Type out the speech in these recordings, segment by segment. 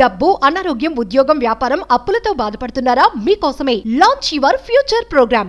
డబ్బు అనారోగ్యం ఉద్యోగం వ్యాపారం అప్పులతో బాధపడుతున్నారా మీకోసమే launch your future programme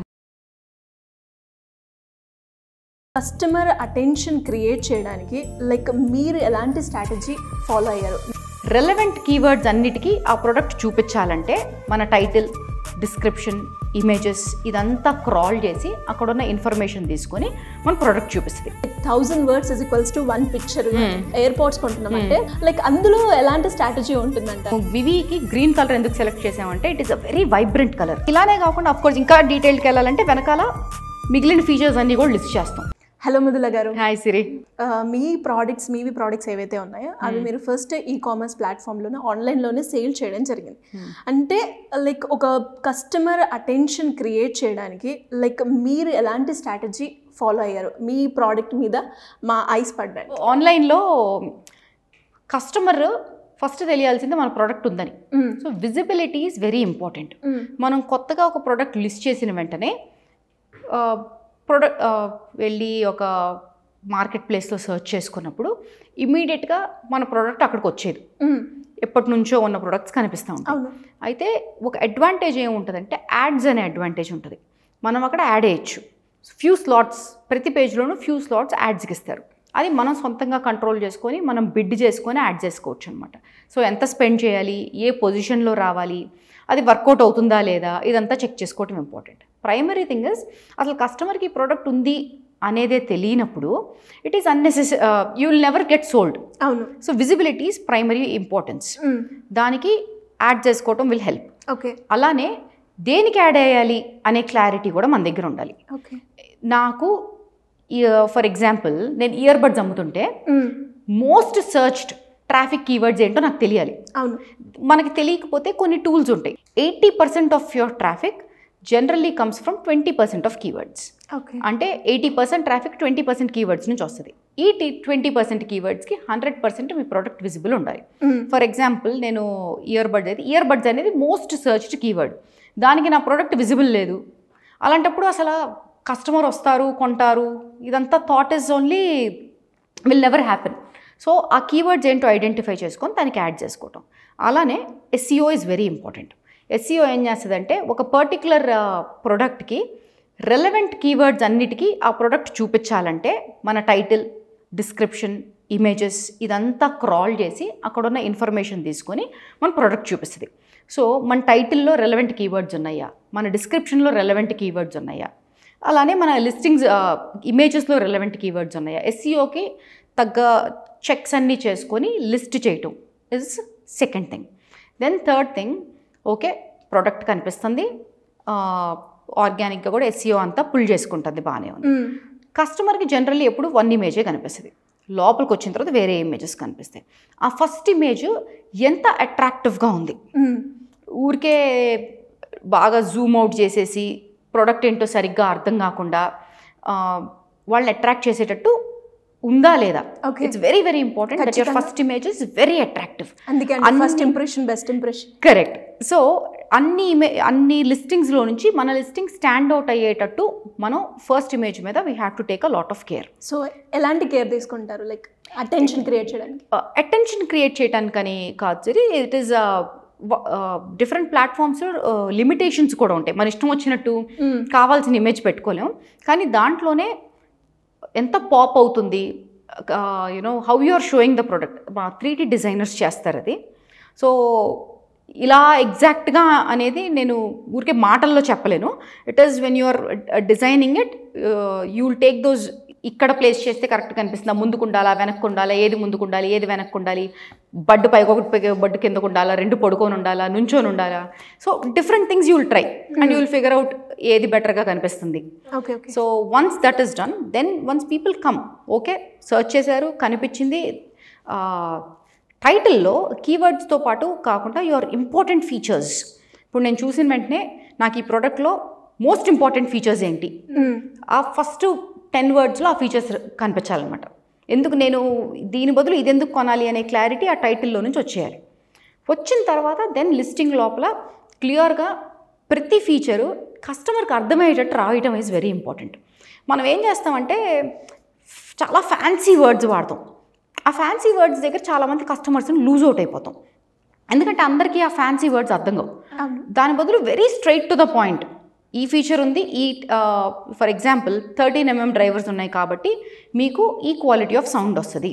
customer attention create చేయడానికి లైక్ మీరు ఎలాంటి స్ట్రాటజీ ఫాలో అయ్యారు రెలవెంట్ కీవర్డ్స్ అన్నిటికీ ఆ ప్రోడక్ట్ చూపించాలంటే మన టైటిల్ డిస్క్రిప్షన్ ఇమేజెస్ ఇదంతా క్రాల్ చేసి అక్కడ ఉన్న ఇన్ఫర్మేషన్ తీసుకొని మన ప్రోడక్ట్ చూపిస్తుంది thousand words is equals to one picture airpods కొంటున్నాం అంటే లైక్ అందులో ఎలాంటి స్ట్రాటజీ ఉంటుందంట వివికి గ్రీన్ కలర్ ఎందుకు సెలెక్ట్ చేసామంటే it is a very vibrant colour ఇలానే కాకుండా అఫ్ కోర్స్ ఇంకా డీటెయిల్కి వెళ్ళాలంటే వెనకాల మిగిలిన ఫీచర్స్ అన్ని కూడా లిస్ట్ చేస్తాం హలో మృదుల గారు హాయ్ సిరి ఆ, మీ ప్రోడక్ట్స్ మీవి ప్రోడక్ట్స్ ఏవైతే ఉన్నాయో అవి మీరు ఫస్ట్ ఈ కామర్స్ ప్లాట్ఫామ్లోనే ఆన్లైన్లోనే సేల్ చేయడం జరిగింది అంటే లైక్ ఒక కస్టమర్ అటెన్షన్ క్రియేట్ చేయడానికి లైక్ మీరు ఎలాంటి స్ట్రాటజీ ఫాలో అయ్యారు మీ ప్రోడక్ట్ మీద మా ఐస్ పడ్డాయి ఆన్లైన్లో కస్టమర్ ఫస్ట్ తెలియాల్సింది మన ప్రోడక్ట్ ఉందని so visibility is very important మనం కొత్తగా ఒక ప్రోడక్ట్ లిస్ట్ చేసిన వెంటనే ప్రోడక్ట్ వెళ్ళి ఒక మార్కెట్ ప్లేస్లో సెర్చ్ చేసుకున్నప్పుడు ఇమీడియట్గా మన ప్రోడక్ట్ అక్కడికి వచ్చేది ఎప్పటి నుంచో ఉన్న ప్రొడక్ట్స్ కనిపిస్తూ ఉంటాయి అవును అయితే ఒక అడ్వాంటేజ్ ఏముంటుందంటే యాడ్స్ అనే అడ్వాంటేజ్ ఉంటుంది మనం అక్కడ యాడ్ వేయచ్చు ఫ్యూ స్లాట్స్ ప్రతి పేజ్లోనూ ఫ్యూ స్లాట్స్ యాడ్స్కి ఇస్తారు అది మనం సొంతంగా కంట్రోల్ చేసుకొని మనం బిడ్ చేసుకొని యాడ్ చేసుకోవచ్చు అనమాట సో ఎంత స్పెండ్ చేయాలి ఏ పొజిషన్లో రావాలి అది వర్కౌట్ అవుతుందా లేదా ఇదంతా చెక్ చేసుకోవటం ఇంపార్టెంట్ ప్రైమరీ థింగ్ ఇస్ అసలు కస్టమర్కి ప్రోడక్ట్ ఉంది అనేదే తెలియనప్పుడు it is unnecessary you will never get sold అవును so visibility is primary importance దానికి యాడ్ చేసుకోవటం విల్ హెల్ప్ ఓకే అలానే దేనికి యాడ్ అయ్యాలి అనే క్లారిటీ కూడా మన దగ్గర ఉండాలి ఓకే నాకు ఫర్ ఎగ్జాంపుల్ నేను ఇయర్ బడ్స్ అమ్ముతుంటే మోస్ట్ సర్చ్డ్ ట్రాఫిక్ కీవర్డ్స్ ఏంటో నాకు తెలియాలి అవును మనకి తెలియకపోతే కొన్ని టూల్స్ ఉంటాయి eighty percent of your traffic generally comes from twenty percent of keywords okay అంటే eighty percent traffic twenty percent keywords నుంచి వస్తుంది ఈ టీ ట్వంటీ పర్సెంట్ కీవర్డ్స్కి హండ్రెడ్ పర్సెంట్ మీ ప్రోడక్ట్ విజిబుల్ ఉండాలి ఫర్ ఎగ్జాంపుల్ నేను ఇయర్ బడ్స్ అయితే ఇయర్ బడ్స్ అనేది మోస్ట్ సర్చ్డ్ కీవర్డ్ దానికి నా ప్రోడక్ట్ విజిబుల్ లేదు అలాంటప్పుడు అసలు కస్టమర్ వస్తారు కొంటారు ఇదంతా thought is only will never happen so ఆ కీవర్డ్స్ ఏంటో ఐడెంటిఫై చేసుకొని దానికి యాడ్ చేసుకోవటం అలానే SEO is very important SEO ఏం చేస్తుందంటే ఒక పర్టికులర్ ప్రోడక్ట్కి రెలవెంట్ కీవర్డ్స్ అన్నిటికీ ఆ ప్రోడక్ట్ చూపించాలంటే మన టైటిల్ డిస్క్రిప్షన్ ఇమేజెస్ ఇదంతా క్రాల్ చేసి అక్కడ ఉన్న ఇన్ఫర్మేషన్ తీసుకొని మన ప్రోడక్ట్ చూపిస్తుంది సో మన టైటిల్లో రెలవెంట్ కీవర్డ్స్ ఉన్నాయా మన డిస్క్రిప్షన్లో రెలవెంట్ కీవర్డ్స్ ఉన్నాయా అలానే మన లిస్టింగ్స్ ఇమేజెస్లో రెలవెంట్ కీవర్డ్స్ ఉన్నాయా ఎస్సీఓకి తగ్గ చెక్స్ అన్నీ చేసుకొని లిస్ట్ చేయటం is second thing then third thing okay product కనిపిస్తుంది ఆర్గానిక్గా కూడా ఎస్సీఓ అంతా పుల్ చేసుకుంటుంది బాగానే ఉంది కస్టమర్కి జనరల్లీ ఎప్పుడు వన్ ఇమేజే కనిపిస్తుంది లోపలికి వచ్చిన తర్వాత వేరే ఇమేజెస్ కనిపిస్తాయి ఆ ఫస్ట్ ఇమేజ్ ఎంత అట్రాక్టివ్గా ఉంది ఊరికే బాగా జూమ్ అవుట్ చేసేసి ప్రోడక్ట్ ఏంటో సరిగ్గా అర్థం కాకుండా ఆ, వాళ్ళని అట్రాక్ట్ చేసేటట్టు ఉందా లేదా Okay. It's very very important that your ఖచ్చితంగా. First image is very attractive అందుకే first impression best impression correct so అన్ని ఇమే అన్ని లిస్టింగ్స్లో నుంచి మన లిస్టింగ్ స్టాండ్ అవుట్ అయ్యేటట్టు మనం ఫస్ట్ ఇమేజ్ మీద we have to take a lot of care so ఎలాంటి కేర్ తీసుకుంటారు లైక్ అటెన్షన్ క్రియేట్ చేయడానికి అటెన్షన్ క్రియేట్ చేయడానికని కాదు సరి it is different platforms limitations కూడా ఉంటాయి మన ఇష్టం వచ్చినట్టు కావాల్సిన ఇమేజ్ పెట్టుకోలేం కానీ దాంట్లోనే ఎంత పాప్ అవుతుంది you know how you are showing the product మా త్రీ డి డిజైనర్స్ చేస్తారు అది సో ఇలా ఎగ్జాక్ట్గా అనేది నేను ఊరికే మాటల్లో చెప్పలేను it is when you are designing it you will take those ఇక్కడ ప్లేస్ చేస్తే కరెక్ట్ కనిపిస్తుందా ముందుకు ఉండాలా వెనక్కు ఉండాలా ఏది ముందుకు ఉండాలి ఏది వెనక్కు ఉండాలి బడ్డు పైకి ఒకటి పైకి బడ్డు కిందకు ఉండాలా రెండు పడుకొని ఉండాలా నుంచొని ఉండాలా so different things you will try and you will figure out ఏది బెటర్గా కనిపిస్తుంది okay okay so once that is done then once people come okay search చేశారు కనిపించింది టైటిల్లో కీవర్డ్స్తో పాటు కాకుండా యువర్ ఇంపార్టెంట్ ఫీచర్స్ ఇప్పుడు నేను చూసిన వెంటనే నాకు ఈ ప్రోడక్ట్లో మోస్ట్ ఇంపార్టెంట్ ఫీచర్స్ ఏంటి ఆ ఫస్ట్ టెన్ వర్డ్స్లో ఆ ఫీచర్స్ కనిపించాలన్నమాట ఎందుకు నేను దీని బదులు ఇది ఎందుకు కొనాలి అనే క్లారిటీ ఆ టైటిల్లో నుంచి వచ్చేయాలి వచ్చిన తర్వాత దెన్ లిస్టింగ్ లోపల క్లియర్గా ప్రతి ఫీచరు కస్టమర్కి అర్థమయ్యేటట్టు రాయటం ఈజ్ వెరీ ఇంపార్టెంట్ మనం ఏం చేస్తామంటే చాలా ఫ్యాన్సీ వర్డ్స్ వాడతాం ఆ ఫ్యాన్సీ వర్డ్స్ దగ్గర చాలామంది కస్టమర్స్ని లూజ్ అవుట్ అయిపోతాం ఎందుకంటే అందరికీ ఆ ఫ్యాన్సీ వర్డ్స్ అర్థం కావు అవును దాని బదులు very straight to the point ఈ ఫీచర్ ఉంది ఈ for example thirteen MM drivers ఉన్నాయి కాబట్టి మీకు ఈ క్వాలిటీ ఆఫ్ సౌండ్ వస్తుంది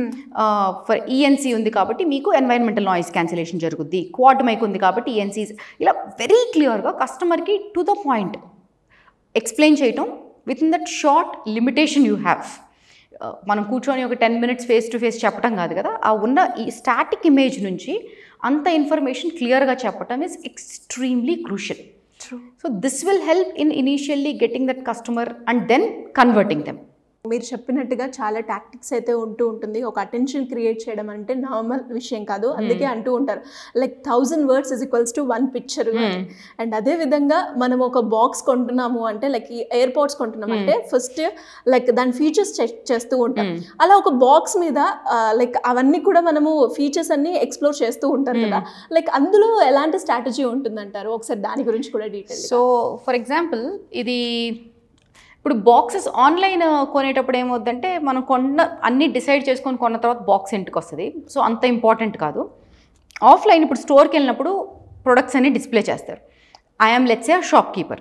ఫర్ ఈఎన్సీ ఉంది కాబట్టి మీకు ఎన్వైరన్మెంటల్ నాయిస్ క్యాన్సిలేషన్ జరుగుద్ది క్వాడ్ మైక్ ఉంది కాబట్టి ఈఎన్సీస్ ఇలా వెరీ క్లియర్గా కస్టమర్కి టు ద పాయింట్ ఎక్స్ప్లెయిన్ చేయటం with in that short limitation you have మనం కూర్చొని ఒక ten minutes face to face చెప్పడం కాదు కదా ఆ ఉన్న ఈ స్టాటిక్ ఇమేజ్ నుంచి అంత ఇన్ఫర్మేషన్ క్లియర్గా చెప్పటం is extremely crucial true so this will help in initially getting that customer and then converting them మీరు చెప్పినట్టుగా చాలా టాక్టిక్స్ అయితే ఉంటూ ఉంటుంది ఒక అటెన్షన్ క్రియేట్ చేయడం అంటే నార్మల్ విషయం కాదు అందుకే అంటూ ఉంటారు like thousand words is equals to one picture and అదే విధంగా మనం ఒక బాక్స్ కొంటున్నాము అంటే లైక్ ఈ ఎయిర్పోర్ట్స్ కొంటున్నాం అంటే ఫస్ట్ లైక్ దాని ఫీచర్స్ చెక్ చేస్తూ ఉంటాం అలా ఒక బాక్స్ మీద లైక్ అవన్నీ కూడా మనము ఫీచర్స్ అన్ని ఎక్స్ప్లోర్ చేస్తూ ఉంటారు కదా లైక్ అందులో ఎలాంటి స్ట్రాటజీ ఉంటుందంటారు ఒకసారి దాని గురించి కూడా డీటెయిల్ సో ఫర్ ఎగ్జాంపుల్ ఇది ఇప్పుడు బాక్సెస్ ఆన్లైన్ కొనేటప్పుడు ఏమవుద్దంటే మనం కొన్న అన్ని డిసైడ్ చేసుకొని కొన్న తర్వాత బాక్స్ ఇంటికి వస్తుంది సో అంత ఇంపార్టెంట్ కాదు ఆఫ్లైన్ ఇప్పుడు స్టోర్కి వెళ్ళినప్పుడు ప్రొడక్ట్స్ అన్ని డిస్ప్లే చేస్తారు I'm let's a shopkeeper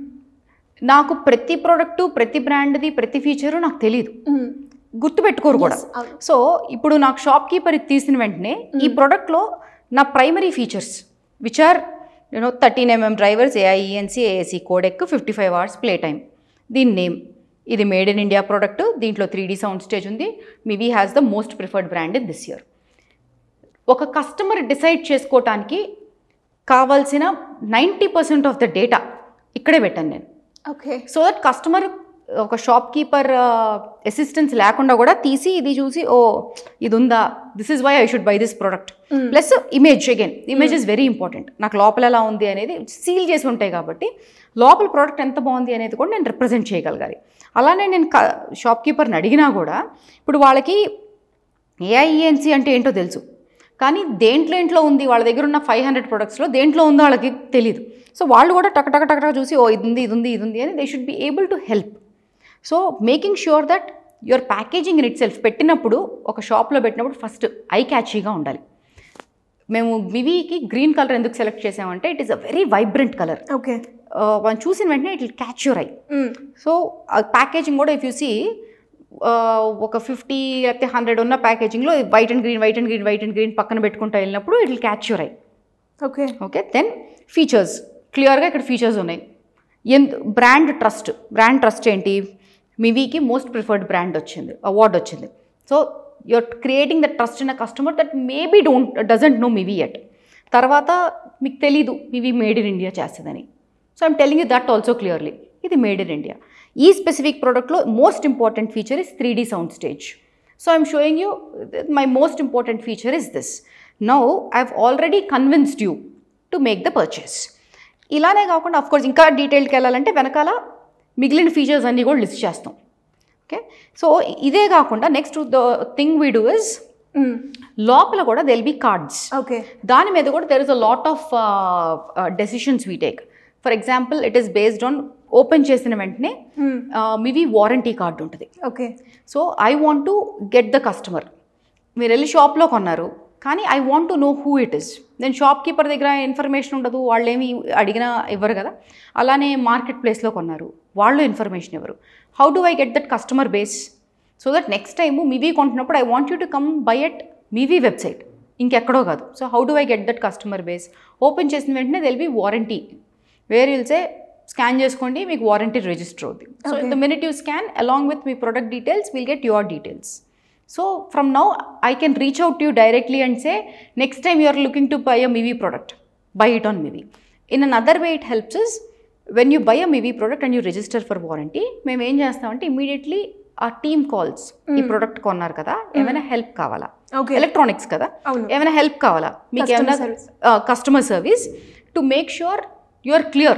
నాకు ప్రతి ప్రోడక్టు ప్రతి బ్రాండ్ది ప్రతి ఫీచరు నాకు తెలియదు గుర్తుపెట్టుకోరు కూడా అవును. సో ఇప్పుడు నాకు షాప్ కీపర్ ఇది తీసిన వెంటనే ఈ ప్రోడక్ట్లో నా primary features which are you know thirteen MM drivers AI ENC AAC codec fifty five hours play time దీని నేమ్ ఇది మేడ్ ఇన్ ఇండియా ప్రోడక్ట్ దీంట్లో త్రీ డీ సౌండ్ స్టేజ్ ఉంది Mivi has the most preferred brand in this year ఒక customer decide చేసుకోవటానికి కావాల్సిన ninety percent of the data ఇక్కడే పెట్టాను నేను ఓకే సో దట్ కస్టమర్ ఒక షాప్ కీపర్ అసిస్టెన్స్ లేకుండా కూడా తీసి ఇది చూసి ఓ ఇది ఉందా this is why I should buy this product plus image again image is very important నాకు లోపల ఎలా ఉంది అనేది సీల్ చేసి ఉంటాయి కాబట్టి లోపల ప్రోడక్ట్ ఎంత బాగుంది అనేది కూడా నేను రిప్రజెంట్ చేయగలగాలి అలానే నేను షాప్ కీపర్ని అడిగినా కూడా ఇప్పుడు వాళ్ళకి ఏఐఈఎన్సీ అంటే ఏంటో తెలుసు కానీ దేంట్లో ఇంట్లో ఉంది వాళ్ళ దగ్గర ఉన్న ఫైవ్ హండ్రెడ్ ప్రొడక్ట్స్లో దేంట్లో ఉందో వాళ్ళకి తెలియదు సో వాళ్ళు కూడా టక టక టక టక చూసి ఓ ఇది ఉంది ఇది ఉంది ఇది ఉంది అని they should be able to help so making sure that your packaging in itself పెట్టినప్పుడు ఒక షాప్లో పెట్టినప్పుడు ఫస్ట్ ఐ క్యాచీగా ఉండాలి మేము మివీకి గ్రీన్ కలర్ ఎందుకు సెలెక్ట్ చేసామంటే it is a very vibrant colour okay మనం చూసిన వెంటనే it will catch your eye so packaging కూడా ఇఫ్ యూ సీ ఒక ఫిఫ్టీ లేకపోతే హండ్రెడ్ ఉన్న ప్యాకేజింగ్లో white and green white and green white and green పక్కన పెట్టుకుంటూ వెళ్ళినప్పుడు it will catch your eye okay okay then features క్లియర్గా ఇక్కడ ఫీచర్స్ ఉన్నాయి and brand trust brand trust ఏంటి మివీకి మోస్ట్ ప్రిఫర్డ్ బ్రాండ్ వచ్చింది అవార్డ్ వచ్చింది so you're creating the trust in a customer that maybe don't doesn't know Mivi at తర్వాత మీకు తెలీదు మివీ మేడ్ ఇన్ ఇండియా చేస్తుందని so I'm telling you that also clearly ఇది made in India ఈ specific ప్రోడక్ట్లో most important feature is three D sound stage so I'm showing you my most important feature is this now I have already convinced you to make the purchase ఇలానే కాకుండా course ఇంకా డీటెయిల్కి వెళ్ళాలంటే వెనకాల మిగిలిన features అన్నీ కూడా list చేస్తాం okay so ఇదే కాకుండా next the thing we do is లోపల కూడా దెల్ బీ కార్డ్స్ ఓకే దాని మీద కూడా there is a lot of decisions we take for example it is based on open చేసిన వెంటనే మీవి వారంటీ కార్డు ఉంటుంది okay so I want to get the customer మీరు వెళ్ళి షాప్లో కొన్నారు కానీ I want to know who it is నేను shopkeeper దగ్గర ఇన్ఫర్మేషన్ ఉండదు వాళ్ళు ఏమి అడిగినా ఇవ్వరు కదా అలానే మార్కెట్ ప్లేస్లో కొన్నారు వాళ్ళు ఇన్ఫర్మేషన్ ఇవ్వరు how do I get that customer base so that next time Mivi కొంటున్నప్పుడు I want you to come by at Mivi website ఇంకెక్కడో కాదు so how do I get that customer base open చేసిన వెంటనే దెల్ బి వారంటీ వేర్ విల్సే scan చేసుకోండి మీకు warranty register అవుతుంది so the minute you scan along with మీ product details will get your details so from now I can reach out you directly and say next time you are looking to buy a Mivi product buy it on Mivi in another way it helps is when you buy a Mivi product and you register for warranty మేము ఏం చేస్తామంటే immediately ఆ team calls ఈ product కొన్నారు కదా ఏమైనా help కావాలా Okay. Electronics కదా అవును. ఏమైనా హెల్ప్ కావాలా మీకు Customer ఏమైనా service. Customer service to make sure you are clear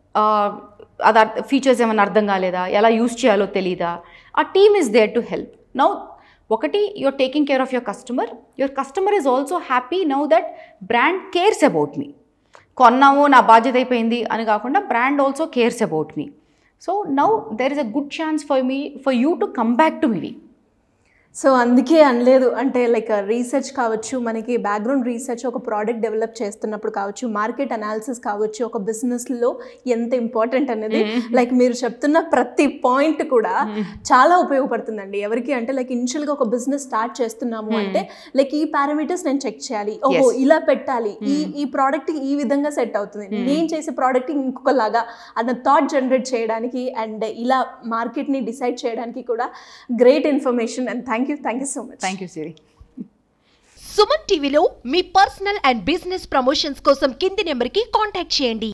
అది ఫీచర్స్ ఏమైనా అర్థం కాలేదా ఎలా యూస్ చేయాలో తెలీదా ఆ team is there to help now ఒకటి you're taking care of your customer your customer is also happy now that brand cares about మీ కొన్నాము నా బాధ్యత అయిపోయింది అని కాకుండా బ్రాండ్ ఆల్సో కేర్స్ అబౌట్ మీ so now there is a good chance for మీ for you to come back to me so అందుకే అనలేదు అంటే లైక్ రీసెర్చ్ కావచ్చు మనకి బ్యాక్గ్రౌండ్ రీసెర్చ్ ఒక ప్రోడక్ట్ డెవలప్ చేస్తున్నప్పుడు కావచ్చు మార్కెట్ అనాలిసిస్ కావచ్చు ఒక బిజినెస్లో ఎంత ఇంపార్టెంట్ అనేది లైక్ మీరు చెప్తున్న ప్రతి పాయింట్ కూడా చాలా ఉపయోగపడుతుందండి ఎవరికి అంటే లైక్ ఇనిషియల్గా ఒక బిజినెస్ స్టార్ట్ చేస్తున్నాము అంటే లైక్ ఈ పారామీటర్స్ నేను చెక్ చేయాలి ఓహో ఇలా పెట్టాలి ఈ ఈ ప్రోడక్ట్ ఈ విధంగా సెట్ అవుతుంది నేను చేసే ప్రోడక్ట్ ఇంకొకలాగా అన్న థాట్ జనరేట్ చేయడానికి అండ్ ఇలా మార్కెట్ని డిసైడ్ చేయడానికి కూడా great information and thank you thank you so much thank you Siri Suman టీవీలో మీ పర్సనల్ అండ్ బిజినెస్ ప్రమోషన్స్ కోసం కింది నెంబర్కి కాంటాక్ట్ చేయండి